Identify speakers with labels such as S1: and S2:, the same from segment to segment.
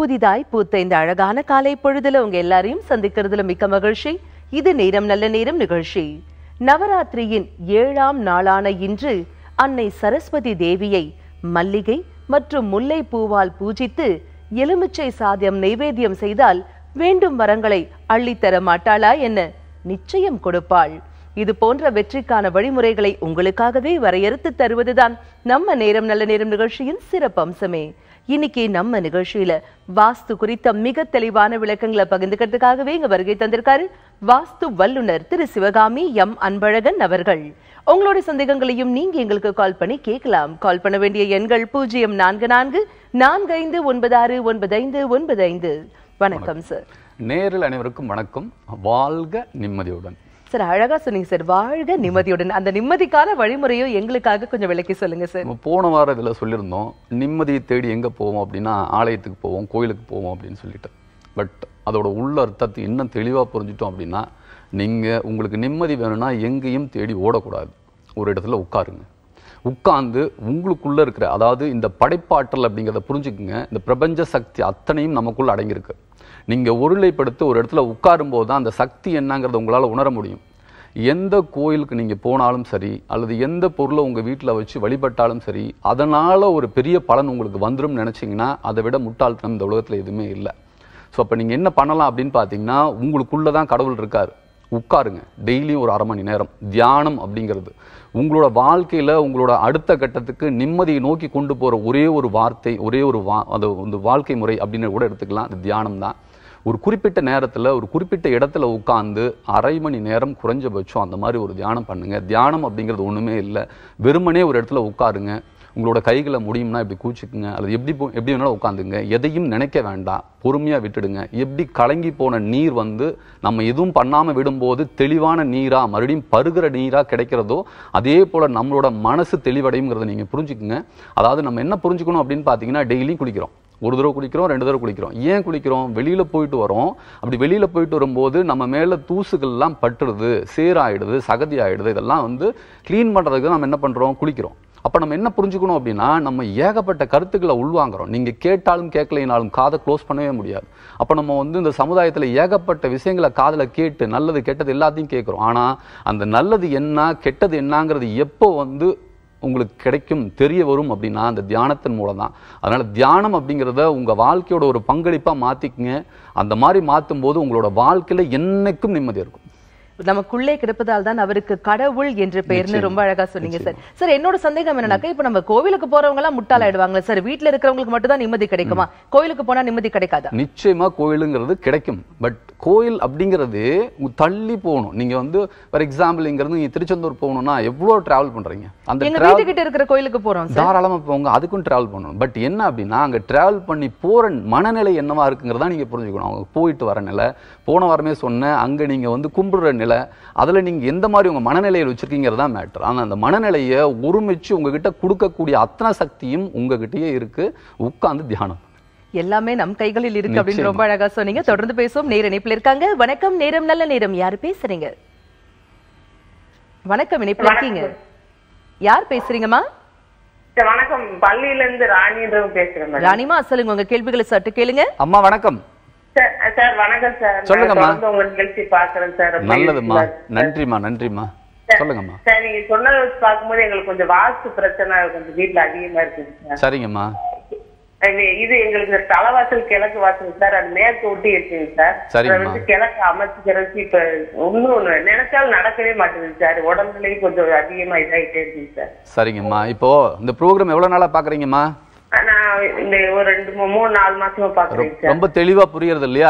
S1: புதிதாய் பூத்த இந்த அழகான காலை பொழுதுல உங்க எல்லாரையும் சந்திக்கிறதுல மிக்க மகிழ்ச்சி இது நேரம் நல்ல நேரம் நிகழ்ச்சி நவராத்திரியின் ஏழாம் நாளான இன்று அன்னை சரஸ்வதி தேவியை மல்லிகை மற்றும் முல்லை பூவால் பூஜித்து எலுமிச்சை சாதம் நைவேத்தியம் செய்தால் வேண்டும் வரங்களை அள்ளித்தர மாட்டாளா என்ன நிச்சயம் கொடுப்பாள் இது போன்ற வெற்றிக்கான வழிமுறைகளை உங்களுக்காகவே வரையறுத்து தருவதுதான் நம்ம நேரம் நல்ல நேரம் நிகழ்ச்சியின் சிறப்பு அம்சமே இன்னைக்கு நம்ம நிகழ்ச்சியில வாஸ்து குறித்த மிக தெளிவான விளக்கங்களை பகிர்ந்துக்கிறதுக்காகவே இங்க வருகை தந்திருக்காரு வாஸ்து வல்லுனர் திரு சிவகாமி எம் அன்பழகன் அவர்கள் உங்களோட சந்தேகங்களையும் நீங்க எங்களுக்கு கால் பண்ணி கேட்கலாம் கால் பண்ண வேண்டிய எண்கள் பூஜ்ஜியம் நான்கு நான்கு நான்கு ஐந்து ஒன்பது ஆறு ஒன்பது ஐந்து ஒன்பது ஐந்து வணக்கம் சார்
S2: நேரில் அனைவருக்கும் வணக்கம் வாழ்க நிம்மதியுடன்
S1: சார் அழகா சொன்னீங்க சார் வாழ்க நிம்மதியுடன் அந்த நிம்மதிக்கான வழிமுறையும் எங்களுக்காக கொஞ்சம் விளக்கி சொல்லுங்க சார்
S2: நம்ம போன வாரம் இதில் சொல்லியிருந்தோம் நிம்மதியை தேடி எங்கே போவோம் அப்படின்னா ஆலயத்துக்கு போவோம் கோயிலுக்கு போவோம் அப்படின்னு சொல்லிட்டு பட் அதோட உள்ள அர்த்தத்தை இன்னும் தெளிவாக புரிஞ்சிட்டோம் அப்படின்னா நீங்கள் உங்களுக்கு நிம்மதி வேணும்னா எங்கேயும் தேடி ஓடக்கூடாது ஒரு இடத்துல உட்காருங்க உட்கார்ந்து உங்களுக்குள்ள இருக்கிற அதாவது இந்த படைப்பாற்றல் அப்படிங்கிறத புரிஞ்சுக்குங்க இந்த பிரபஞ்ச சக்தி அத்தனையும் நமக்குள்ள அடங்கியிருக்கு நீங்க ஒருநிலைப்படுத்தி ஒரு இடத்துல உட்காரும் போது தான் அந்த சக்தி என்னங்கிறத உங்களால உணர முடியும் எந்த கோயிலுக்கு நீங்க போனாலும் சரி அல்லது எந்த பொருளை உங்க வீட்டில் வச்சு வழிபட்டாலும் சரி அதனால ஒரு பெரிய பலன் உங்களுக்கு வந்துடும் நினைச்சீங்கன்னா அதை விட முட்டாள்தனம் இந்த உலகத்துல எதுவுமே இல்லை ஸோ அப்போ நீங்கள் என்ன பண்ணலாம் அப்படின்னு பார்த்தீங்கன்னா உங்களுக்குள்ள தான் கடவுள் இருக்கார் உட்காருங்க டெய்லியும் ஒரு அரை மணி நேரம் தியானம் அப்படிங்கிறது உங்களோட வாழ்க்கையில் உங்களோட அடுத்த கட்டத்துக்கு நிம்மதியை நோக்கி கொண்டு போகிற ஒரே ஒரு வார்த்தை ஒரே ஒரு வா அது வந்து வாழ்க்கை முறை அப்படின்னு கூட எடுத்துக்கலாம் அது தியானம் தான் ஒரு குறிப்பிட்ட நேரத்தில் ஒரு குறிப்பிட்ட இடத்துல உட்காந்து அரை மணி நேரம் குறைஞ்சபட்சம் அந்த மாதிரி ஒரு தியானம் பண்ணுங்க தியானம் அப்படிங்கிறது ஒன்றுமே இல்லை வெறுமனே ஒரு இடத்துல உட்காருங்க உங்களோட கைகளை முடியும்னா இப்படி கூச்சிக்குங்க அல்லது எப்படி போ- எப்படி வேணாலும் உட்காந்துங்க எதையும் நினைக்க வேண்டாம் பொறுமையாக விட்டுடுங்க எப்படி கலங்கி போன நீர் வந்து நம்ம எதுவும் பண்ணாமல் விடும்போது தெளிவான நீரா மறுபடியும் பருகிற நீரா கிடைக்கிறதோ அதே போல நம்மளோட மனசு தெளிவடையுங்கிறத நீங்கள் புரிஞ்சுக்குங்க அதாவது நம்ம என்ன புரிஞ்சுக்கணும் அப்படின்னு பார்த்தீங்கன்னா டெய்லியும் குளிக்கிறோம் ஒரு தடவை குளிக்கிறோம் ரெண்டு தடவை குளிக்கிறோம் ஏன் குளிக்கிறோம் வெளியில போயிட்டு வரோம் அப்படி வெளியில போயிட்டு வரும்போது நம்ம மேல தூசுகள்லாம் பட்டுடுது சேராயிடுது சகதி ஆயிடுது இதெல்லாம் வந்து க்ளீன் பண்றதுக்கு நம்ம என்ன பண்றோம் குளிக்கிறோம் அப்ப நம்ம என்ன புரிஞ்சுக்கணும் அப்படின்னா நம்ம ஏகப்பட்ட கருத்துக்களை உள்வாங்குறோம் நீங்க கேட்டாலும் கேட்கலைனாலும் காதை க்ளோஸ் பண்ணவே முடியாது அப்ப நம்ம வந்து இந்த சமுதாயத்துல ஏகப்பட்ட விஷயங்களை காதுல கேட்டு நல்லது கெட்டது எல்லாத்தையும் கேட்கிறோம் ஆனா அந்த நல்லது என்ன கெட்டது என்னங்கிறது எப்போ வந்து உங்களுக்கு கிடைக்கும் தெரிய வரும் அப்படின்னா அந்த தியானத்தின் மூலம் தான் அதனால தியானம் அப்படிங்கிறத உங்க வாழ்க்கையோட ஒரு பங்களிப்பா மாத்திக்கங்க அந்த மாதிரி மாற்றும் போது உங்களோட வாழ்க்கையில என்னைக்கும் நிம்மதி இருக்கும்
S1: நமக்குள்ளே கிடப்பதால் தான் அவருக்கு கடவுள் என்று பெயர்னு ரொம்ப அழகா சொன்னீங்க சார் சார் என்னோட சந்தேகம் என்னன்னாக்கா இப்ப நம்ம கோவிலுக்கு போறவங்க எல்லாம் முட்டாளாயிடுவாங்களா சார் வீட்ல இருக்கிறவங்களுக்கு மட்டும் தான் நிம்மதி கிடைக்குமா கோயிலுக்கு போனா நிம்மதி கிடைக்காதா
S2: நிச்சயமா கோயிலுங்கிறது கிடைக்கும் பட் கோயில் அப்படிங்கிறது உங்க தள்ளி போகணும் நீங்க வந்து ஃபார் எக்ஸாம்பிள் இங்க இருந்து நீங்க திருச்செந்தூர் போகணும்னா எவ்வளவு டிராவல் பண்றீங்க அந்த
S1: எங்க
S2: travel-
S1: வீட்டுக்கிட்ட இருக்கிற கோயிலுக்கு போறோம் சார்
S2: தாராளமா போங்க அதுக்கும் டிராவல் பண்ணணும் பட் என்ன அப்படின்னா அங்க டிராவல் பண்ணி போற மனநிலை என்னவா இருக்குங்கிறதா நீங்க புரிஞ்சுக்கணும் அவங்க போயிட்டு வர நிலை போன வாரமே சொன்னேன் அங்க நீங்க வந்து கும்பிடுற நிலை அதுல நீங்க எந்த மாதிரி உங்க மனநிலையை வச்சிருக்கீங்கிறதா மேட்டர் ஆனா அந்த மனநிலையை ஒருமிச்சு உங்ககிட்ட கொடுக்கக்கூடிய அத்தனை சக்தியும் உங்ககிட்டயே இருக்கு உட்கார்ந்து தியானம்
S1: எல்லாமே நம் கைகளில் இருக்கு அப்படின்னு
S2: நிச்சயமா.
S1: ரொம்ப அழகா சொன்னீங்க தொடர்ந்து பேசுவோம் நேர இணைப்புல இருக்காங்க வணக்கம் நேரம் நல்ல நேரம் யார் பேசுறீங்க வணக்கம் இணைப்புல இருக்கீங்க யார் பேசுறீங்கம்மா
S3: சார், வணக்கம் பள்ளியில இருந்து ராணின்றவங்க பேசுறேன் மேடம்
S1: ராணிமா சொல்லுங்க உங்க கேள்விகளை சற்று கேளுங்க
S2: அம்மா வணக்கம்
S3: சார் சார் வணக்கம் சார் நான்
S2: சொல்லுங்கம்மா.
S3: தொடர்ந்து உங்க நிகழ்ச்சி பாக்குறேன் சார் ரொம்ப
S2: நல்லதும்மா
S3: useful ஆ இருக்கு.
S2: நன்றிம்மா நன்றிம்மா சொல்லுங்கம்மா
S3: சார் நீங்க சொன்னதை வச்சு பார்க்கும்போது எங்களுக்கு கொஞ்சம் வாஸ்து பிரச்சனை கொஞ்சம் வீட்ல அதிகமா இருக்குங்க சார்
S2: சரிங்கம்மா
S3: இது இது எங்களுக்கு தலைவாசல் கிழக்கு வாசல் சார் அது மேற்கு ஒட்டி இருக்குங்க சார்
S2: சரிம்மா.
S3: அதை வந்து கிழக்கு அமைச்சுக்கிறதுக்கு இப்ப ஒன்னும் நினைச்சாலும் நடக்கவே மாட்டேங்குது சார் உடம்புலயும் கொஞ்சம் அதிகமா இதாயிட்டே இருக்குங்க சார்
S2: சரிங்கம்மா இப்போ இந்த ப்ரோக்ராம் எவ்வளவு நாளா பாக்குறீங்கம்மா
S3: நான் இந்த ஒரு ரெண்டு மூ- மூணு நாலு மாசமா பாக்குறேங்க சார்
S2: ரொம்ப தெளிவா புரியுறது இல்லையா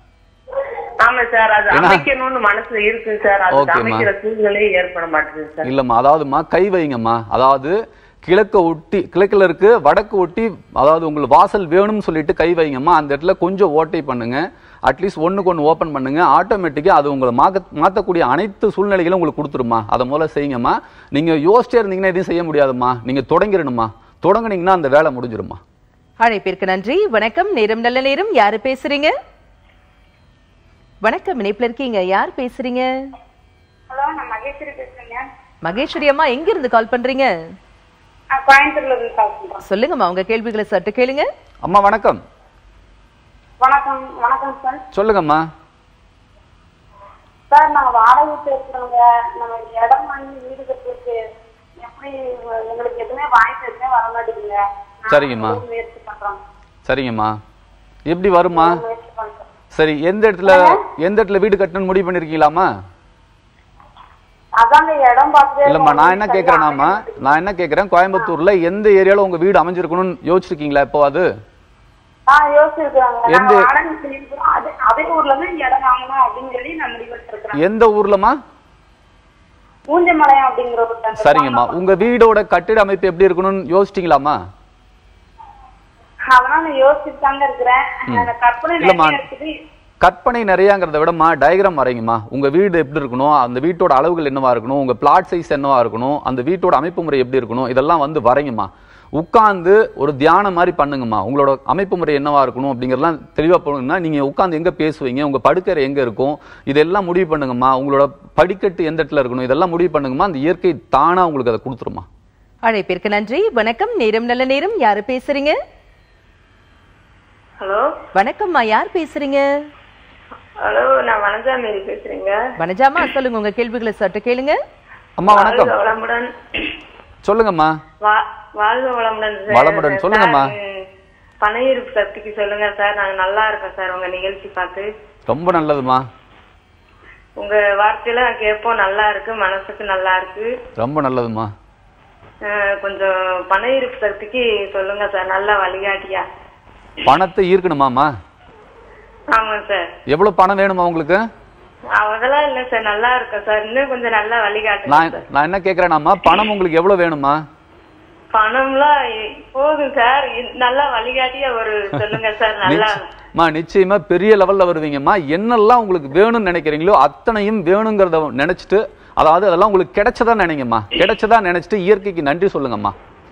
S3: ஆமா சார் அது
S2: ஏன்னா-
S3: அமைக்கணும்னு மனசுல இருக்கு சார் அது
S2: ஓகேம்மா.
S3: அமைக்கிற சூழ்நிலையே ஏற்பட மாட்டேங்குது சார்
S2: இல்லம்மா அதாவதும்மா கை வைங்கம்மா அதாவது கிழக்க ஒட்டி கிழக்குல இருக்கு வடக்கு ஒட்டி அதாவது உங்களுக்கு வாசல் வேணும்னு சொல்லிட்டு கை வைங்கம்மா அந்த இடத்துல கொஞ்சம் ஓட்டை பண்ணுங்க அட்லீஸ்ட் ஒண்ணுக்கு ஒன்று ஓப்பன் பண்ணுங்க ஆட்டோமேட்டிக்காக அது உங்களை மாக்க மாற்றக்கூடிய அனைத்து சூழ்நிலைகளும் உங்களுக்கு கொடுத்துருமா அதை முதல்ல செய்யுங்கம்மா நீங்க யோசிச்சே இருந்தீங்கன்னா எதுவும் செய்ய முடியாதும்மா நீங்க தொடங்கிடணுமா தொடங்குனீங்கன்னா அந்த வேலை முடிஞ்சிருமா
S1: அழைப்பிற்கு நன்றி வணக்கம் நேரம் நல்ல நேரம் யாரு பேசுறீங்க வணக்கம் இணைப்புல இருக்கீங்க யார் பேசுறீங்க
S4: ஹலோ நான் மகேஸ்வரி பேசுறேங்க
S1: மகேஸ்வரி அம்மா எங்க இருந்து கால் பண்றீங்க
S4: நான் கோயம்புத்தூர்ல இருந்து கால் பண்றேன்
S1: சொல்லுங்கம்மா உங்க கேள்விகளை சற்று கேளுங்க
S2: அம்மா வணக்கம்
S4: வணக்கம் வணக்கம் சார்
S2: சொல்லுங்கம்மா
S4: சார் நாங்க வாடகை வீட்டுல இருக்கிறவங்க நம்ம இடம் வாங்கி வீடு கட்டுறதுக்கு எப்படி எங்களுக்கு எதுவுமே வாங்கிட்டு எதுவுமே வர மாட்டேங்குங்க நாங்க
S2: சரிங்கம்மா.
S4: ரொம்ப முயற்சி பண்றோம்
S2: சரிங்கம்மா எப்படி வருமா
S4: முயற்சி பண்றோம்
S2: சரி எந்த இடத்துல எந்த இடத்துல வீடு கட்டணும்னு முடிவு பண்ணிருக்கீங்களாமா
S4: அதாங்க இடம் பார்த்துட்டே
S2: இல்லம்மா
S4: இருக்கோம்.
S2: நான் என்ன
S4: சரியா
S2: கேக்குறேனாமா
S4: அமைய மாட்டேங்குது.
S2: நான் என்ன கேக்குறேன் கோயம்புத்தூர்ல எந்த ஏரியால உங்க வீடு அமைஞ்சிருக்கணும்னு யோசிச்சிருக்கீங்களா இப்போ அது
S4: ஆ யோசிச்சிருக்காங்க நாங்க
S2: எந்த-
S4: வாடகை சொல்லியிருக்கிறோம் அது அதே ஊர்ல இருந்து இடம் வாங்கணும் அப்படின்னு சொல்லி நான் முடிவெடுத்திருக்கிறேன்
S2: எந்த ஊர்லமா
S4: ஊஞ்சமலையம் அப்படிங்கிற ஒரு தங்க-
S2: சரிங்கம்மா உங்க வீடோட கட்டிட அமைப்பு எப்படி இருக்கணும்னு யோசிச்சிட்டீங்களாமா
S4: அதெல்லாம் நான் யோசிச்சுட்டு தாங்க இருக்கிறேன் எனக்கு கற்பனை
S2: இல்லம்மா.
S4: நிறைய இருக்குது
S2: கற்பனை நிறையாங்கிறத விடமா டயக்ராம் வரைங்கம்மா உங்க வீடு எப்படி இருக்கணும் அந்த வீட்டோட அளவுகள் என்னவா இருக்கணும் உங்க பிளாட் சைஸ் என்னவா இருக்கணும் அந்த வீட்டோட அமைப்பு முறை எப்படி இருக்கணும் இதெல்லாம் வந்து வரைங்கம்மா உட்கார்ந்து ஒரு தியானம் மாதிரி பண்ணுங்கம்மா உங்களோட அமைப்பு முறை என்னவா இருக்கணும் அப்படிங்கறதெல்லாம் தெளிவா பண்ணுங்கன்னா நீங்க உட்கார்ந்து எங்க பேசுவீங்க உங்க படுக்கறை எங்க இருக்கும் இதெல்லாம் முடிவு பண்ணுங்கம்மா உங்களோட படிக்கட்டு எந்த இடத்துல இருக்கணும் இதெல்லாம் முடிவு பண்ணுங்கம்மா அந்த இயற்கை தானா உங்களுக்கு அதை கொடுத்துருமா
S1: அழைப்பிற்கு நன்றி வணக்கம் நேரம் நல்ல நேரம் யாரு பேசுறீங்க
S5: ஹலோ
S1: வணக்கம்மா யார் பேசுறீங்க
S5: ஹலோ நான் வனஜா மேரி பேசுறேங்க
S1: வனஜாமா சொல்லுங்க உங்க கேள்விகளை சற்று கேளுங்க
S2: அம்மா வணக்கம்
S5: வாழ்க வளமுடன்
S2: சொல்லுங்கம்மா
S5: வா- வாழ்க வளமுடன் சார்.
S2: வளமுடன். சொல்லுங்கம்மா.
S5: சார், பனையிருப்பு சக்திக்கு சொல்லுங்க சார் நாங்க நல்லா இருக்கோம் சார் உங்க நிகழ்ச்சி பார்த்து
S2: ரொம்ப நல்லதுமா
S5: உங்க வார்த்தையில கேட்போம் நல்லா இருக்கு மனசுக்கு நல்லா இருக்கு
S2: ரொம்ப நல்லதுமா
S5: அஹ், கொஞ்சம் பனையிருப்பு சக்திக்கு சொல்லுங்க சார் நல்ல வழிகாட்டியா
S2: பணத்தை ஈர்க்கணுமாமா
S5: ஆமா சார்
S2: எவ்வளவு பணம் வேணுமா உங்களுக்கு
S5: அதெல்லாம் இல்ல சார் நல்லா இருக்கோம் சார் இன்னும் கொஞ்சம் நல்லா வழிகாட்டுங்க
S2: நான்
S5: சார்
S2: நான் என்ன கேக்குறேன்னாமா பணம் உங்களுக்கு எவ்வளவு வேணுமா
S5: பணம்லாம் இ- போதும் சார் இ- நல்லா வழிகாட்டியா ஒரு சொல்லுங்க சார் நல்லா
S2: நிச்சயமா நிச்சயமா பெரிய லெவல்ல வருவீங்கம்மா என்னெல்லாம் உங்களுக்கு வேணும்னு நினைக்கிறீங்களோ அத்தனையும் வேணுங்கிறத நினைச்சிட்டு அதாவது அதெல்லாம் உங்களுக்கு கிடைச்சதா நினைங்கம்மா கிடைச்சதா நினைச்சிட்டு இயற்கைக்கு நன்றி சொல்லுங்கம்மா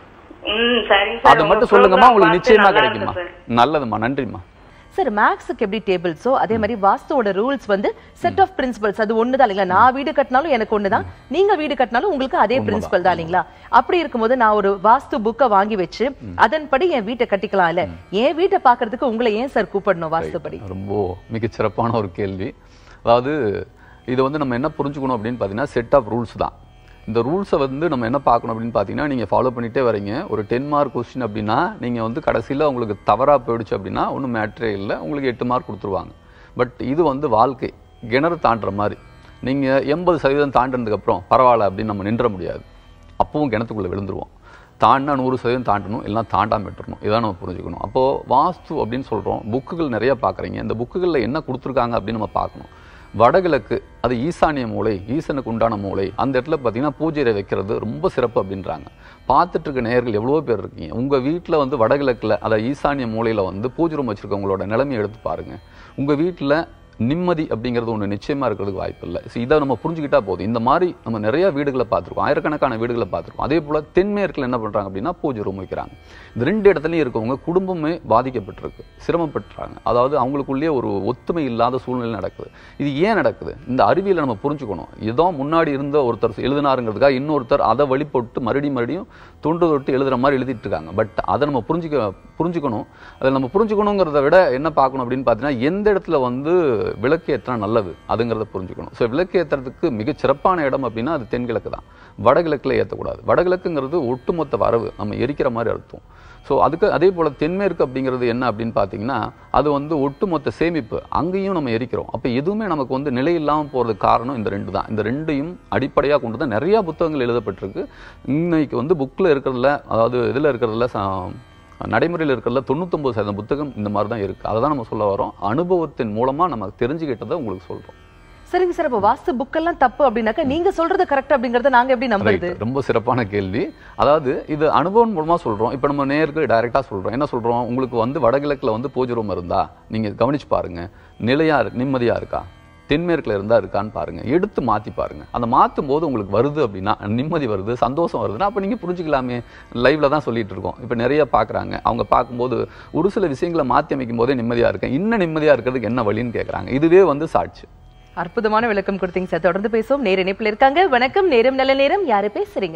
S5: ம் சரிங்க சார்
S2: அது
S5: உங்க
S2: மட்டும் சொல்லுங்கம்மா
S5: program
S2: உங்களுக்கு
S5: பார்த்து
S2: நிச்சயமா
S5: நல்லா
S2: கிடைக்குமா
S5: இருக்கு சார்.
S2: நல்லதும்மா நன்றிம்மா
S1: சார் மேக்ஸுக்கு எப்படி டேபிள்ஸோ அதே மாதிரி வாஸ்துவோட ரூல்ஸ் வந்து செட் ஆஃப் பிரின்சிபல்ஸ் அது ஒண்ணுதான் இல்லைங்களா நான் வீடு கட்டினாலும் எனக்கு ஒண்ணுதான் நீங்க வீடு கட்டினாலும் உங்களுக்கு அதே பிரின்சிபல் தான் இல்லைங்களா அப்படி இருக்கும்போது நான் ஒரு வாஸ்து புக்கை வாங்கி வச்சு அதன்படி என் வீட்டை கட்டிக்கலாம் இல்ல என் வீட்டை பாக்குறதுக்கு உங்களை ஏன் சார் கூப்பிடணும் வாஸ்துபடி
S2: ரொம்ப மிகச் சிறப்பான ஒரு கேள்வி அதாவது இது வந்து நம்ம என்ன புரிஞ்சுக்கணும் அப்படின்னு பார்த்தீங்கன்னா செட் ஆஃப் ரூல்ஸ் தான் இந்த ரூல்ஸை வந்து நம்ம என்ன பார்க்கணும் அப்படின்னு பார்த்தீங்கன்னா நீங்கள் ஃபாலோ பண்ணிட்டே வரீங்க ஒரு டென் மார்க் கொஸ்டின் அப்படின்னா நீங்கள் வந்து கடைசியில் உங்களுக்கு தவறாக போயிடுச்சு அப்படின்னா ஒன்றும் மேட்ரே இல்லை உங்களுக்கு எட்டு மார்க் கொடுத்துருவாங்க பட் இது வந்து வாழ்க்கை கிணறு தாண்டுற மாதிரி நீங்கள் எண்பது சதவீதம் தாண்டினதுக்கப்புறம் பரவாயில்ல அப்படின்னு நம்ம நின்ற முடியாது அப்பவும் கிணத்துக்குள்ளே விழுந்துருவோம் தாண்டினா நூறு சதவீதம் தாண்டணும் எல்லாம் தாண்டாம விட்டுறணும் இதான் நம்ம புரிஞ்சுக்கணும் அப்போது வாஸ்து அப்படின்னு சொல்கிறோம் புக்குகள் நிறைய பார்க்குறீங்க இந்த புக்குகளில் என்ன கொடுத்துருக்காங்க அப்படின்னு நம்ம பார்க்கணும் வடகிழக்கு அது ஈசானிய மூலை ஈசனுக்கு உண்டான மூலை அந்த இடத்துல பார்த்தீங்கன்னா பூஜையை வைக்கிறது ரொம்ப சிறப்பு அப்படின்றாங்க பார்த்துட்டு இருக்க நேயர்கள் எவ்வளவோ பேர் இருக்கீங்க உங்கள் வீட்டில் வந்து வடகிழக்கில் அதாவது ஈசானிய மூலையில் வந்து பூஜை ரூம் வச்சுருக்கவங்களோட நிலைமையை எடுத்து பாருங்கள் உங்கள் வீட்டில் நிம்மதி அப்படிங்கிறது ஒன்று நிச்சயமா இருக்கிறதுக்கு வாய்ப்பு இல்லை ஸோ இதை நம்ம புரிஞ்சுக்கிட்டா போதும் இந்த மாதிரி நம்ம நிறைய வீடுகளை பார்த்துருக்கோம் ஆயிரக்கணக்கான வீடுகளை பார்த்துருக்கோம் அதே போல் தென்மேற்கில் என்ன பண்ணுறாங்க அப்படின்னா பூஜை ரூம் வைக்கிறாங்க இந்த ரெண்டு இடத்துலையும் இருக்கவங்க குடும்பமே பாதிக்கப்பட்டிருக்கு சிரமப்பட்டுறாங்க அதாவது அவங்களுக்குள்ளேயே ஒரு ஒத்துமை இல்லாத சூழ்நிலை நடக்குது இது ஏன் நடக்குது இந்த அறிவியலை நம்ம புரிஞ்சுக்கணும் ஏதோ முன்னாடி இருந்த ஒருத்தர் எழுதினாருங்கிறதுக்காக இன்னொருத்தர் அதை வழிபட்டு மறுபடியும் மறுபடியும் தொண்டு தொட்டு எழுதுற மாதிரி எழுதிட்டு இருக்காங்க பட் அதை நம்ம புரிஞ்சுக்க புரிஞ்சுக்கணும் அதை நம்ம புரிஞ்சுக்கணுங்கிறத விட என்ன பார்க்கணும் அப்படின்னு பார்த்தீங்கன்னா எந்த இடத்துல வந்து விளக்கு ஏற்றினா நல்லது அதுங்கிறத புரிஞ்சுக்கணும் ஸோ விளக்கு ஏற்றுறதுக்கு மிகச் சிறப்பான இடம் அப்படின்னா அது தென்கிழக்கு தான் வடகிழக்கில் ஏற்றக்கூடாது வடகிழக்குங்கிறது ஒட்டுமொத்த வரவு நம்ம எரிக்கிற மாதிரி அர்த்தம் ஸோ அதுக்கு அதே போல் தென்மேற்கு அப்படிங்கிறது என்ன அப்படின்னு பார்த்தீங்கன்னா அது வந்து ஒட்டுமொத்த சேமிப்பு அங்கேயும் நம்ம எரிக்கிறோம் அப்போ எதுவுமே நமக்கு வந்து நிலை இல்லாமல் போகிறதுக்கு காரணம் இந்த ரெண்டு தான் இந்த ரெண்டையும் அடிப்படையாக கொண்டு தான் நிறையா புத்தகங்கள் எழுதப்பட்டிருக்கு இன்னைக்கு வந்து புக்கில் இருக்கிறதுல அதாவது இதில் இருக்கிறதுல ச- நடைமுறையில் இருக்கிறதுல தொண்ணூத்தொம்பது சதவீதம் புத்தகம் இந்த மாதிரி தான் இருக்குது அதை தான் நம்ம சொல்ல வரோம் அனுபவத்தின் மூலமாக நம்ம தெரிஞ்சுக்கிட்டதை உங்களுக்கு சொல்கிறோம்
S1: சரிங்க சார் அப்ப வாஸ்து புக்கெல்லாம் தப்பு அப்படின்னாக்கா நீங்க சொல்றது கரெக்ட் அப்படிங்கறத நாங்க எப்படி நம்புறது
S2: Right. ரொம்ப சிறப்பான கேள்வி அதாவது இது அனுபவம் மூலமா சொல்றோம் இப்போ நம்ம நேருக்கு டைரக்டா சொல்றோம் என்ன சொல்றோம் உங்களுக்கு வந்து வடகிழக்குல வந்து பூஜை ரூம் இருந்தா நீங்க கவனிச்சு பாருங்க நிலையா இருக்கு நிம்மதியா இருக்கா தென்மேற்குல இருந்தா இருக்கான்னு பாருங்க எடுத்து மாத்தி பாருங்க அந்த மாத்தும் போது உங்களுக்கு வருது அப்படின்னா நிம்மதி வருது சந்தோஷம் வருதுன்னா அப்ப நீங்க புரிஞ்சுக்கலாமே லைவ்ல தான் சொல்லிட்டு இருக்கோம் இப்போ நிறைய பாக்குறாங்க அவங்க பார்க்கும்போது ஒரு சில விஷயங்களை மாத்தி அமைக்கும் போதே நிம்மதியா இருக்கேன் இன்னும் நிம்மதியா இருக்கிறதுக்கு என்ன வழின்னு கேக்குறாங்க இதுவே வந்து சாட்சி
S1: அற்புதமான விளக்கம் கொடுத்தீங்க சார் தொடர்ந்து பேசுவோம் நேர இணைப்புல இருக்காங்க வணக்கம் நேரம் நல்ல நேரம் யாரு பேசுறீங்க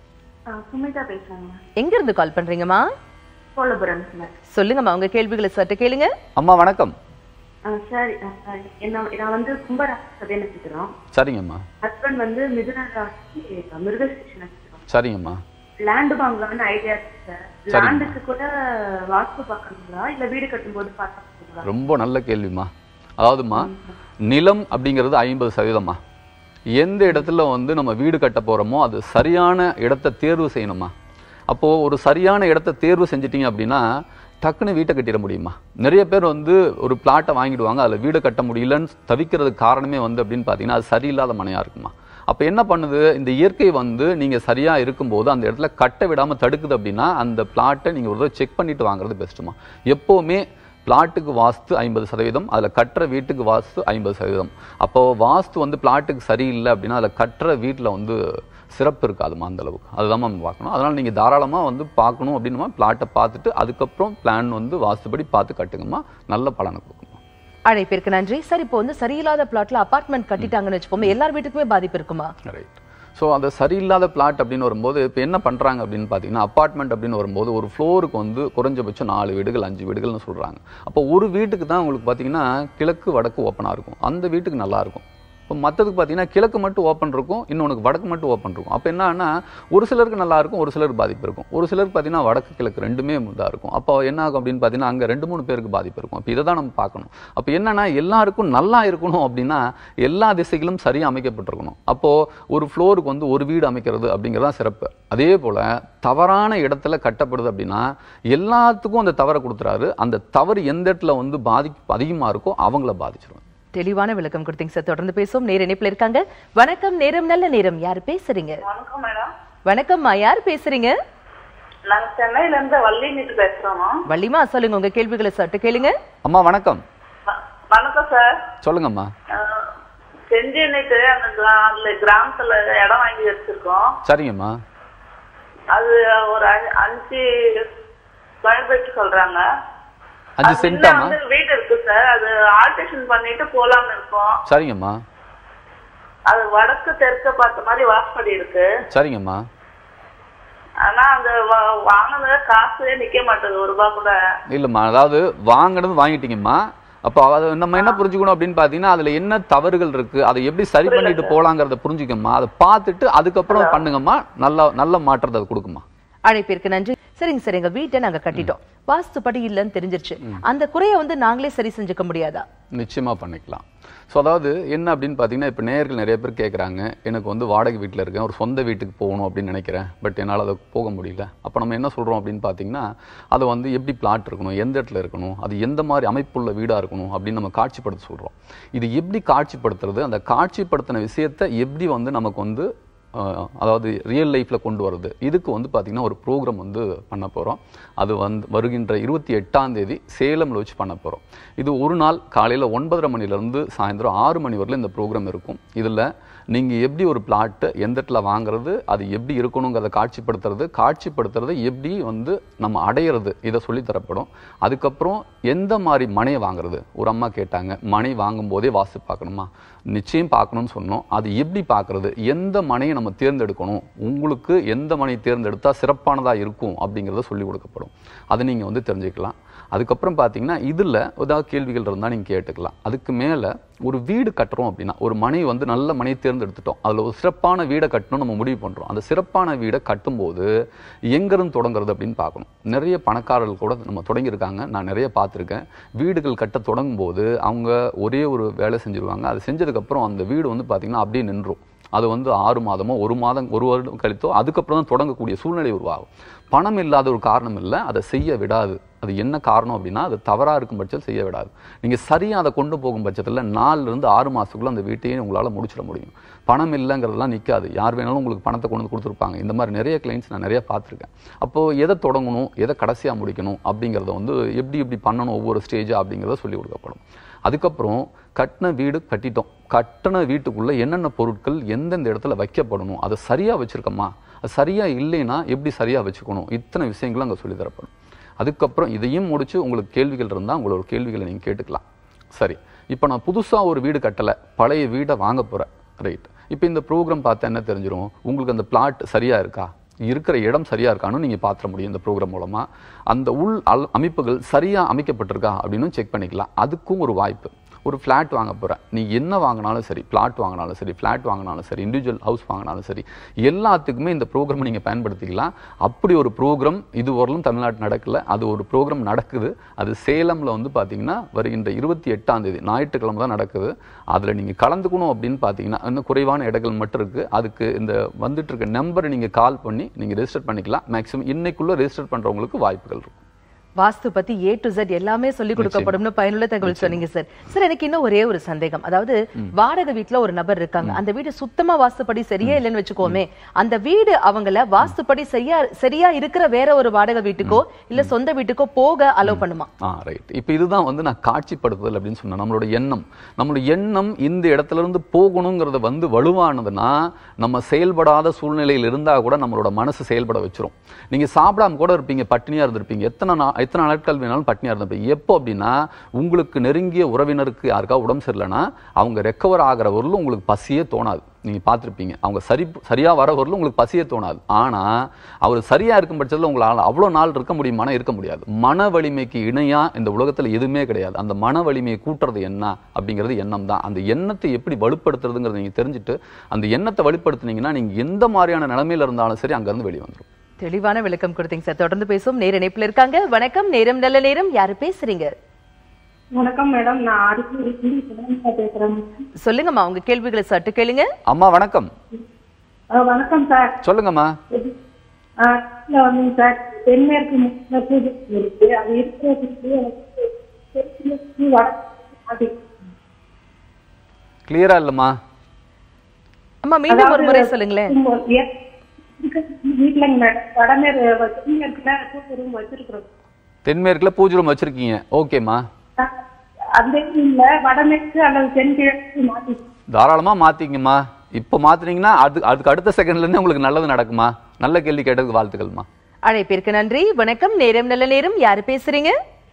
S4: சுமிதா பேசுறாங்க
S1: எங்க இருந்து கால் பண்றீங்கம்மா
S4: சோழபுரம்
S1: சொல்லுங்கம்மா உங்க கேள்விகளை சற்று கேளுங்க
S2: அம்மா வணக்கம்
S6: சார் என்ன நான் வந்து கும்பராசி சதய நட்சத்திரம்
S2: சரிங்கம்மா
S6: ஹஸ்பண்ட் வந்து மிதுன ராசி மிருகசீஷ நட்சத்திரம்
S2: சரிங்கம்மா
S6: லேண்டு வாங்கலாம்னு ஐடியா இருக்கு சார்
S2: சரிங்க.
S6: லேண்டுக்கு கூட வாஸ்து பார்க்கணுங்களா இல்ல வீடு கட்டும்போது பார்க்கணுங்களா
S2: ரொம்ப நல்ல கேள்விம்மா அதாவதுமா நிலம் அப்படிங்கிறது ஐம்பது சதவீதம்மா எந்த இடத்துல வந்து நம்ம வீடு கட்ட போறோமோ அது சரியான இடத்த தேர்வு செய்யணுமா அப்போ ஒரு சரியான இடத்த தேர்வு செஞ்சிட்டீங்க அப்படின்னா டக்குன்னு வீட்டை கட்டிட முடியுமா நிறைய பேர் வந்து ஒரு பிளாட்டை வாங்கிடுவாங்க அதில் வீடு கட்ட முடியலன்னு தவிக்கிறதுக்கு காரணமே வந்து அப்படின்னு பார்த்தீங்கன்னா அது சரியில்லாத மனையா இருக்குமா அப்போ என்ன பண்ணுது இந்த இயற்கை வந்து நீங்கள் சரியாக இருக்கும்போது அந்த இடத்துல கட்ட விடாமல் தடுக்குது அப்படின்னா அந்த பிளாட்டை நீங்கள் ஒரு தடவை செக் பண்ணிட்டு வாங்குறது பெஸ்ட்டுமா எப்போவுமே பிளாட்டுக்கு வாஸ்து ஐம்பது சதவீதம் அதில் கட்டுற வீட்டுக்கு வாஸ்து ஐம்பது சதவீதம் அப்போ வாஸ்து வந்து பிளாட்டுக்கு சரியில்லை அப்படின்னா அதில் கட்டுற வீட்டில் வந்து சிறப்பு இருக்காதுமா அந்த அளவுக்கு அதுதான் நம்ம பார்க்கணும் அதனால் நீங்கள் தாராளமாக வந்து பார்க்கணும் அப்படின்னுமா பிளாட்டை பார்த்துட்டு அதுக்கப்புறம் பிளான் வந்து வாஸ்துபடி பார்த்து கட்டுங்கம்மா நல்ல பலனை கொடுக்குமா
S1: அழைப்பிற்கு நன்றி சார் இப்போ வந்து சரியில்லாத பிளாட்ல அபார்ட்மெண்ட் கட்டிட்டாங்கன்னு வச்சுக்கோமே எல்லார் வீட்டுக்குமே பாதிப்பு இருக்குமா
S2: ரைட் ஸோ அந்த சரியில்லாத பிளாட் அப்படின்னு வரும்போது இப்போ என்ன பண்ணுறாங்க அப்படின்னு பார்த்தீங்கன்னா அப்பார்ட்மெண்ட் அப்படின்னு வரும்போது ஒரு ஃப்ளோருக்கு வந்து குறைஞ்சபட்சம் நாலு வீடுகள் அஞ்சு வீடுகள்னு சொல்கிறாங்க அப்போ ஒரு வீட்டுக்கு தான் உங்களுக்கு பார்த்தீங்கன்னா கிழக்கு வடக்கு ஓப்பனாக இருக்கும் அந்த வீட்டுக்கு நல்லா இருக்கும் இப்போ மற்றதுக்கு பார்த்தீங்கன்னா கிழக்கு மட்டும் ஓப்பன் இருக்கும் இன்னொன்றுக்கு வடக்கு மட்டும் ஓப்பன் இருக்கும் அப்போ என்னன்னா ஒரு சிலருக்கு நல்லா இருக்கும் ஒரு சிலருக்கு பாதிப்பு இருக்கும் ஒரு சிலருக்கு பார்த்தீங்கன்னா வடக்கு கிழக்கு ரெண்டுமே இதாக இருக்கும் அப்போ என்ன ஆகும் அப்படின்னு பார்த்தீங்கன்னா அங்கே ரெண்டு மூணு பேருக்கு பாதிப்பு இருக்கும் அப்போ இதை தான் நம்ம பார்க்கணும் அப்போ என்னன்னா எல்லாருக்கும் நல்லா இருக்கணும் அப்படின்னா எல்லா திசைகளும் சரியாக அமைக்கப்பட்டிருக்கணும் அப்போது ஒரு ஃப்ளோருக்கு வந்து ஒரு வீடு அமைக்கிறது அப்படிங்கிறது தான் சிறப்பு அதே போல் தவறான இடத்துல கட்டப்படுது அப்படின்னா எல்லாத்துக்கும் அந்த தவறை கொடுத்துறாரு அந்த தவறு எந்த இடத்துல வந்து பாதிப்பு அதிகமாக இருக்கோ அவங்கள பாதிச்சிடும்
S1: தெளிவான விளக்கம் கொடுத்தீங்க சார் தொடர்ந்து பேசுவோம் நேர இணைப்புல இருக்காங்க வணக்கம் நேரம் நல்ல நேரம் யார் பேசுறீங்க
S5: வணக்கம் மேடம்
S1: வணக்கம்மா யார் பேசுறீங்க
S5: நாங்க சென்னையில இருந்து வள்ளினிட்டு பேசுறோம்
S1: வள்ளிமா சொல்லுங்க உங்க கேள்விகளை சட்டு கேளுங்க
S2: அம்மா வணக்கம்
S5: வ- வணக்கம் சார்
S2: சொல்லுங்கம்மா
S5: அஹ், செஞ்சேன்னுட்டு அந்த கிரா- அதுல கிராமத்துல இடம் வாங்கி வச்சிருக்கோம்
S2: சரிங்கம்மா
S5: அது ஒரு அஞ்சு- அஞ்சு ஸ்கொயர் ஃபீட் சொல்றாங்க
S2: அஞ்சு
S5: அது
S2: சென்ட்டாமா
S5: இன்னும் வந்து வீடு இருக்கு சார் அது ஆல்ட்ரேஷன் பண்ணிட்டு போலாம்னு இருக்கோம்
S2: சரிங்கம்மா
S5: அது வடக்கு தெற்க பார்த்த மாதிரி வாசப்படி இருக்கு
S2: சரிங்கம்மா
S5: ஆனா அந்த வா- வாங்கினது காசே நிக்க மாட்டேங்குது ஒரு ரூபா கூட
S2: இல்லைம்மா அதாவது வாங்கினது வாங்கிட்டீங்கம்மா அப்போ அது நம்ம என்ன புரிஞ்சுக்கணும் அப்படின்னு பார்த்தீங்கன்னா அதில் என்ன தவறுகள் இருக்கு அதை எப்படி சரி பண்ணிட்டு போலாங்கிறத புரிஞ்சுக்கம்மா அதை பார்த்துட்டு அதுக்கப்புறம் பண்ணுங்கம்மா நல்ல நல்ல மாற்றத்தை அது கொடுக்குமா
S1: அழைப்பிற்கு நன்றி சரிங்க சார் எங்க வீட்டை நாங்க கட்டிட்டோம் வாஸ்துப்படி இல்லைன்னு தெரிஞ்சிருச்சு அந்த குறைய வந்து நாங்களே சரி செஞ்சுக்க முடியாதா
S2: நிச்சயமா பண்ணிக்கலாம் ஸோ அதாவது என்ன அப்படின்னு பார்த்தீங்கன்னா இப்போ நேயர்கள் நிறைய பேர் கேட்குறாங்க எனக்கு வந்து வாடகை வீட்டில் இருக்கேன் ஒரு சொந்த வீட்டுக்கு போகணும் அப்படின்னு நினைக்கிறேன் பட் என்னால் அதை போக முடியல அப்போ நம்ம என்ன சொல்கிறோம் அப்படின்னு பார்த்தீங்கன்னா அதை வந்து எப்படி பிளாட் இருக்கணும் எந்த இடத்துல இருக்கணும் அது எந்த மாதிரி அமைப்புள்ள வீடாக இருக்கணும் அப்படின்னு நம்ம காட்சிப்படுத்த சொல்கிறோம் இது எப்படி காட்சிப்படுத்துறது அந்த காட்சிப்படுத்தின விஷயத்தை எப்படி வந்து நமக்கு வந்து அஹ், அதாவது ரியல் லைஃப்பில் கொண்டு வருது இதுக்கு வந்து பார்த்திங்கன்னா ஒரு ப்ரோக்ராம் வந்து பண்ண போகிறோம் அது வந்து வருகின்ற இருபத்தி எட்டாம் தேதி சேலமில் வச்சு பண்ண போகிறோம் இது ஒரு நாள் காலையில் ஒன்பதரை மணிலேருந்து சாயந்தரம் ஆறு மணி வரல இந்த ப்ரோக்ராம் இருக்கும் இதில் நீங்கள் எப்படி ஒரு பிளாட்டு எந்த இடத்துல வாங்குறது அது எப்படி இருக்கணுங்கிறத காட்சிப்படுத்துறது காட்சிப்படுத்துறது எப்படி வந்து நம்ம அடையிறது இதை சொல்லித் தரப்படும் அதுக்கப்புறம் எந்த மாதிரி மனையை வாங்குறது ஒரு அம்மா கேட்டாங்க மனை வாங்கும் போதே வாஸ்து பார்க்கணுமா நிச்சயம் பார்க்கணும்னு சொன்னோம் அது எப்படி பார்க்கறது எந்த மனையை நம்ம தேர்ந்தெடுக்கணும் உங்களுக்கு எந்த மனை தேர்ந்தெடுத்தா சிறப்பானதாக இருக்கும் அப்படிங்கிறத சொல்லி கொடுக்கப்படும் அதை நீங்கள் வந்து தெரிஞ்சுக்கலாம் அதுக்கப்புறம் பார்த்தீங்கன்னா இதில் ஏதாவது கேள்விகள் இருந்தால் நீங்கள் கேட்டுக்கலாம் அதுக்கு மேலே ஒரு வீடு கட்டுறோம் அப்படின்னா ஒரு மனை வந்து நல்ல மனையை தேர்ந்தெடுத்துட்டோம் அதில் ஒரு சிறப்பான வீடை கட்டணும் நம்ம முடிவு பண்ணுறோம் அந்த சிறப்பான வீடை கட்டும்போது எங்கேருந்து தொடங்குறது அப்படின்னு பார்க்கணும் நிறைய பணக்காரர்கள் கூட நம்ம தொடங்கியிருக்காங்க நான் நிறைய பார்த்துருக்கேன் வீடுகள் கட்ட தொடங்கும் போது அவங்க ஒரே ஒரு வேலை செஞ்சுருவாங்க அது செஞ்சதுக்கப்புறம் அந்த வீடு வந்து பார்த்திங்கன்னா அப்படியே நின்றும் அது வந்து ஆறு மாதமோ ஒரு மாதம் ஒரு வருடம் கழித்தோ அதுக்கப்புறம் தான் தொடங்கக்கூடிய சூழ்நிலை உருவாகும் பணம் இல்லாத ஒரு காரணம் இல்லை அதை செய்ய விடாது அது என்ன காரணம் அப்படின்னா அது தவறாக இருக்கும் பட்சத்தில் செய்ய விடாது நீங்கள் சரியாக அதை கொண்டு போகும் பட்சத்தில் நாலுலேருந்து ஆறு மாதத்துக்குள்ளே அந்த வீட்டையே உங்களால் முடிச்சிட முடியும் பணம் இல்லைங்கிறதெல்லாம் நிற்காது யார் வேணாலும் உங்களுக்கு பணத்தை கொண்டு வந்து கொடுத்துருப்பாங்க இந்த மாதிரி நிறைய கிளைண்ட்ஸ் நான் நிறைய பார்த்துருக்கேன் அப்போது எதை தொடங்கணும் எதை கடைசியாக முடிக்கணும் அப்படிங்கிறத வந்து எப்படி எப்படி பண்ணணும் ஒவ்வொரு ஸ்டேஜாக அப்படிங்கிறத சொல்லி கொடுக்கப்படும் அதுக்கப்புறம் கட்டின வீடு கட்டிட்டோம் கட்டின வீட்டுக்குள்ளே என்னென்ன பொருட்கள் எந்தெந்த இடத்துல வைக்கப்படணும் அதை சரியாக வச்சுருக்கோமா அது சரியாக இல்லைன்னா எப்படி சரியாக வச்சுக்கணும் இத்தனை விஷயங்களும் அங்கே சொல்லி தரப்படும் அதுக்கப்புறம் இதையும் முடிச்சு உங்களுக்கு கேள்விகள் இருந்தால் உங்களோட கேள்விகளை நீங்கள் கேட்டுக்கலாம் சரி இப்போ நான் புதுசாக ஒரு வீடு கட்டலை பழைய வீடை வாங்க போகிறேன் ரைட் இப்போ இந்த ப்ரோக்ராம் பார்த்தா என்ன தெரிஞ்சிரும் உங்களுக்கு அந்த பிளாட் சரியாக இருக்கா இருக்கிற இடம் சரியா இருக்கான்னு நீங்க பாத்திர முடியும் இந்த ப்ரோக்ராம் மூலமா அந்த உள் அல் அமைப்புகள் சரியா அமைக்கப்பட்டிருக்கா அப்படின்னு செக் பண்ணிக்கலாம் அதுக்கும் ஒரு வாய்ப்பு ஒரு ஃப்ளாட் வாங்க போகிறேன் நீ என்ன வாங்கினாலும் சரி பிளாட் வாங்கினாலும் சரி ஃப்ளாட் வாங்கினாலும் சரி இண்டிவிஜுவல் ஹவுஸ் வாங்கினாலும் சரி எல்லாத்துக்குமே இந்த ப்ரோக்ராம் நீங்கள் பயன்படுத்திக்கலாம் அப்படி ஒரு ப்ரோக்ராம் இதுவரையிலும் தமிழ்நாட்டு நடக்கல அது ஒரு ப்ரோக்ராம் நடக்குது அது சேலமில் வந்து பார்த்தீங்கன்னா வருகின்ற இருபத்தி எட்டாம் தேதி ஞாயிற்றுக்கிழமை தான் நடக்குது அதில் நீங்கள் கலந்துக்கணும் அப்படின்னு பார்த்தீங்கன்னா இன்னும் குறைவான இடங்கள் மட்டும் இருக்குது அதுக்கு இந்த வந்துட்டு இருக்க நம்பரை நீங்கள் கால் பண்ணி நீங்கள் ரெஜிஸ்டர் பண்ணிக்கலாம் மேக்ஸிமம் இன்னைக்குள்ளே ரெஜிஸ்டர் பண்ணுறவங்களுக்கு வாய்ப்புகள் இருக்கும்
S1: வாஸ்து பத்தி ஏ டு Z எல்லாமே சொல்லி கொடுக்கப்படும்னு பயனுள்ள தகவல் சொன்னீங்க சார் சார் எனக்கு இன்னும் ஒரே ஒரு சந்தேகம் அதாவது வாடகை வீட்ல ஒரு நபர் இருக்காங்க அந்த வீடு சுத்தமா வாஸ்துப்படி சரியா இல்லைன்னு வச்சுக்கோமே அந்த வீடு அவங்கள வாஸ்துப்படி சரியா சரியா இருக்கிற வேற ஒரு வாடகை வீட்டுக்கோ இல்ல சொந்த வீட்டுக்கோ போக அலோவ் பண்ணுமா
S2: ஆ ரைட் இப்போ இதுதான் வந்து நான் காட்சிப்படுத்துதல் அப்படின்னு சொன்னேன் நம்மளோட எண்ணம் நம்மளோட எண்ணம் இந்த இடத்துல இருந்து போகணுங்கிறத வந்து வலுவானதுன்னா நம்ம செயல்படாத சூழ்நிலையில் இருந்தா கூட நம்மளோட மனசு செயல்பட வச்சிரும் நீங்க சாப்பிடாம கூட இருப்பீங்க பட்டினியா இருந்திருப்பீங்க எத்தனை நா எத்தனை நாட்கள் வேணாலும் பட்டினியா இருந்திருப்பீங்க எப்போ அப்படின்னா உங்களுக்கு நெருங்கிய உறவினருக்கு யாருக்கா உடம்பு சரியில்லைன்னா அவங்க ரெக்கவர் ஆகிற வரலும் உங்களுக்கு பசியே தோணாது நீங்க பார்த்திருப்பீங்க அவங்க சரி சரியா வர வரலும் உங்களுக்கு பசியே தோணாது ஆனா அவர் சரியா இருக்கும் பட்சத்தில் உங்களால் அவ்வளோ நாள் இருக்க முடியுமானா இருக்க முடியாது மன வலிமைக்கு இணையா இந்த உலகத்துல எதுவுமே கிடையாது அந்த மன வலிமையை கூட்டுறது என்ன அப்படிங்கிறது எண்ணம் தான் அந்த எண்ணத்தை எப்படி வலுப்படுத்துறதுங்கிறத நீங்க தெரிஞ்சுட்டு அந்த எண்ணத்தை வலுப்படுத்துனீங்கன்னா நீங்க எந்த மாதிரியான நிலைமையில இருந்தாலும் சரி அங்கிருந்து வெளியே வந்துடும்
S1: தெளிவான விளக்கம் கொடுத்தீங்க சார் தொடர்ந்து பேசுவோம் நேர இணைப்புல இருக்காங்க வணக்கம் நேரம் நல்ல நேரம் யாரு பேசுறீங்க
S6: வணக்கம் மேடம் நான் அரிசி பேசுறேன்
S1: சொல்லுங்கம்மா உங்க கேள்விகளை சட்டு கேளுங்க
S2: அம்மா வணக்கம்
S6: அஹ் வணக்கம் சார்
S2: சொல்லுங்கம்மா
S6: அஹ் இல்ல வந்துங்க சார் தென்மேற்கு முக்கிய பூஜை இருக்கு அது இருக்கிறதுக்கு எனக்கு தெற்கு வடக்கு அது
S2: கிளியரா இல்லம்மா
S1: அம்மா மீண்டும் ஒரு முறை சொல்லுங்களேன்
S6: வீட்டுலங்க மேடம் வடமேறு தென்மேற்குல பூஜை ரூம் வச்சிருக்கிறோம்
S2: தென்மேற்குல பூஜை ரூம் வச்சிருக்கீங்க ஓகேம்மா
S6: அஹ் அந்த இல்ல வடமேற்கு அல்லது தென்கிழக்கு மாத்தி
S2: தாராளமா மாத்திக்கங்கம்மா இப்போ மாத்துனீங்கன்னா அது அதுக்கு அடுத்த செகண்ட்ல இருந்தே உங்களுக்கு நல்லது நடக்குமா நல்ல கேள்வி கேட்டதுக்கு வாழ்த்துக்கள்மா
S1: அழைப்பிற்கு நன்றி வணக்கம் நேரம் நல்ல நேரம் யாரு பேசுறீங்க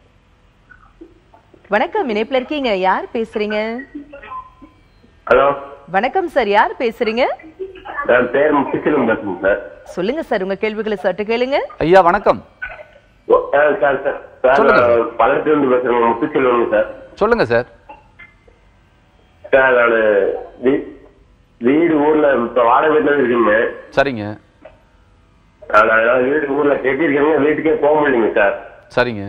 S1: வணக்கம் இணைப்புல இருக்கீங்க யார் பேசுறீங்க
S7: ஹலோ
S1: வணக்கம் சார் யார் பேசுறீங்க
S7: என் பேர் முத்துச்செல்வம் பேசுறேன் சார்
S1: சொல்லுங்க சார் உங்க கேள்விகளை சட்டு கேளுங்க
S2: ஐயா வணக்கம்
S7: ஓ, ஆ, சார் சார் சார்
S2: சொல்லுங்க
S7: நான் பல்லத்திலிருந்து பேசுறேன் முத்துச்செல்வம் சார்
S2: சொல்லுங்க சார்
S7: சார் நான் வீ- வீடு ஊர்ல இப்ப வாடகை வீட்டுல இருக்கீங்க
S2: சரிங்க
S7: நான் அதனால வீடு ஊர்ல கட்டியிருக்கேங்க வீட்டுக்கே போக முடியலைங்க சார்
S2: சரிங்க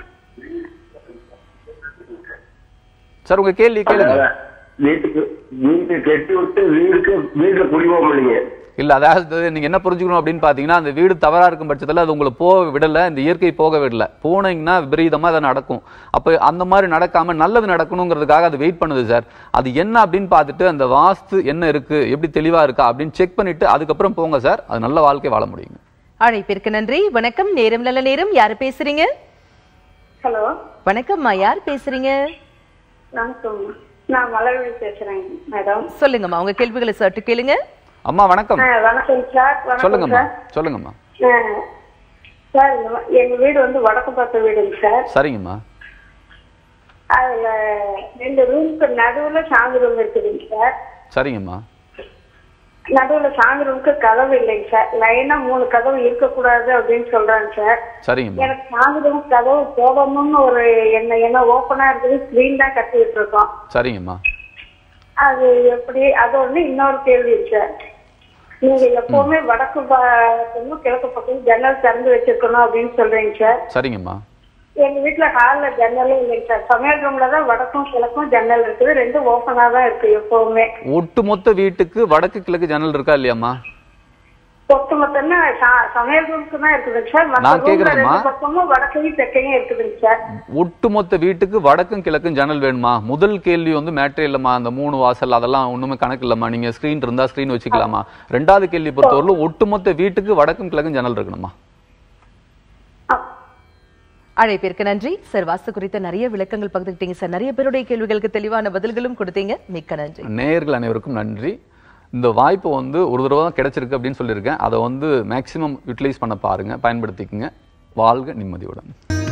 S2: சார் உங்க கேள்வி கேளுங்க
S7: அதனால வீட்டுக்கு வீட்டு கட்டி விட்டு வீடுக்கு வீட்டுல குடி போக முடியலைங்க
S2: இல்ல அதாவது நீங்க என்ன புரிஞ்சுக்கணும் அப்படின்னு பாத்தீங்கன்னா அந்த வீடு தவறா இருக்கும் பட்சத்துல அது உங்களை போக விடல இந்த இயற்கை போக விடல போனீங்கன்னா விபரீதமா அது நடக்கும் அப்ப அந்த மாதிரி நடக்காம நல்லது நடக்கணுங்கிறதுக்காக அது வெயிட் பண்ணுது சார் அது என்ன அப்படின்னு பார்த்துட்டு அந்த வாஸ்து என்ன இருக்கு எப்படி தெளிவா இருக்கா அப்படின்னு செக் பண்ணிட்டு அதுக்கப்புறம் போங்க சார் அது நல்ல வாழ்க்கை வாழ முடியுங்க
S1: அழைப்பிற்கு நன்றி வணக்கம் நேரம் நல்ல நேரம் யாரு பேசுறீங்க
S4: ஹலோ
S1: வணக்கம்மா யார் பேசுறீங்க
S4: வணக்கம் நான் மலர்வி பேசுறேன் மேடம்
S1: சொல்லுங்கம்மா உங்க கேள்விகளை சட்டு கேளுங்க
S2: அம்மா வணக்கம்
S4: வணக்கம் சார் வணக்கம்
S2: சொல்லுங்கம்மா
S4: சார்
S2: சொல்லுங்கம்மா
S4: அஹ், சார் இந்த மா- எங்க வீடு வந்து வடக்கு பார்த்த வீடுங்க சார்
S2: சரிங்கம்மா
S4: அதுல ரெண்டு ரூமுக்கு நடுவுல சாமி ரூம் இருக்குதுங்க சார்
S2: சரிங்கம்மா
S4: நடுவுல சாமி ரூமுக்கு கதவு இல்லைங்க சார் லைனா மூணு கதவு இருக்கக்கூடாது அப்படின்னு சொல்றாங்க சார்
S2: சரிங்கம்மா
S4: எனக்கு சாமி ரூம் கதவு போடணும்னு ஒரு என்ன என்ன ஓப்பனா இருக்குது ஸ்கிரீன் தான் கட்டிட்டு இருக்கோம்
S2: சரிங்கம்மா
S4: அது எப்படி அது ஒண்ணு இன்னொரு கேள்வி சார் நீங்க எப்பவுமே வடக்கு பக்கமும் கிழக்கு பக்கமும் ஜன்னல் திறந்து வச்சிருக்கணும் அப்படின்னு சொல்றீங்க சார்
S2: சரிங்கம்மா
S4: எங்க வீட்டுல ஹால்ல ஜன்னலே இல்லைங்க சார் சமையல் ரூம்ல தான் வடக்கும் கிழக்கும் ஜன்னல் இருக்குது ரெண்டும் ஓப்பனா தான் இருக்கு எப்பவுமே
S2: ஒட்டுமொத்த வீட்டுக்கு வடக்கு கிழக்கு ஜன்னல் இருக்கா இல்லையாம்மா
S4: ஒட்டு மொத்தம்னா ச- சமையல் ரூமுக்கு தான் இருக்குதுங்க சார் மத்த
S2: நான்
S4: ரூம்ல
S2: கேக்குறேம்மா.
S4: ரெண்டு பக்கமும் வடக்கையும் தெற்கையும் இருக்குதுங்க சார்
S2: ஒட்டுமொத்த வீட்டுக்கு வடக்கும் கிழக்கும் ஜன்னல் வேணுமா முதல் கேள்வி வந்து மேட்ரே இல்லம்மா அந்த மூணு வாசல் அதெல்லாம் ஒண்ணுமே கணக்கு இல்லம்மா நீங்க ஸ்கிரீன் இருந்தா ஸ்கிரீன் வச்சுக்கலாமா ரெண்டாவது கேள்வி பொறுத்தவரையிலும் ஒட்டுமொத்த வீட்டுக்கு வடக்கும் கிழக்கும் ஜன்னல் இருக்கணுமா
S1: அழைப்பிற்கு நன்றி சார் வாஸ்து குறித்த நிறைய விளக்கங்கள் பகிர்ந்துக்கிட்டீங்க சார் நிறைய பேருடைய கேள்விகளுக்கு தெளிவான பதில்களும் கொடுத்தீங்க மிக்க நன்றி
S2: நேயர்கள் அனைவருக்கும் நன்றி இந்த வாய்ப்பு வந்து ஒரு தடவை தான் கிடைச்சிருக்கு அப்படின்னு சொல்லியிருக்கேன் அதை வந்து மேக்சிமம் யூட்டிலைஸ் பண்ண பாருங்க பயன்படுத்திக்கங்க வாழ்க நிம்மதியுடன்